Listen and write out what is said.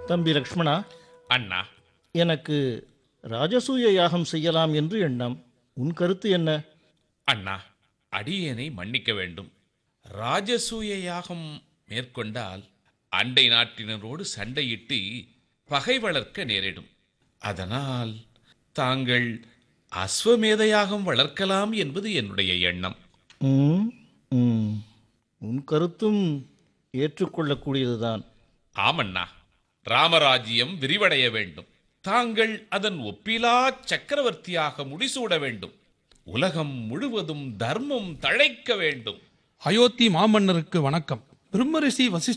தம்பி லக்ஷ்மணா அண்ணா எனக்கு ராஜசூய யாகம் செய்யலாம் என்று எண்ணம் உன் கருத்து என்ன அண்ணா அடியேனை மன்னிக்க வேண்டும் ராஜசூய யாகம் மேற்கொண்டால் அண்டை நாட்டினரோடு சண்டையிட்டு பகை வளர்க்க நேரிடும் அதனால் தாங்கள் அஸ்வமேத யாகம் வளர்க்கலாம் என்பது என்னுடைய எண்ணம் ம், ம். உன் கருத்தும் ஏற்றுக்கொள்ளக்கூடியதுதான் ஆமண்ணா ராமராஜ்யம் விரிவடைய வேண்டும் தாங்கள் அதன் ஒப்பிலா சக்கரவர்த்தியாக முடிசூட வேண்டும் உலகம் முழுவதும் தர்மம் தழைக்க வேண்டும் அயோத்தி மாமன்னருக்கு வணக்கம் பிரம்மரிஷி வசிஷ்ட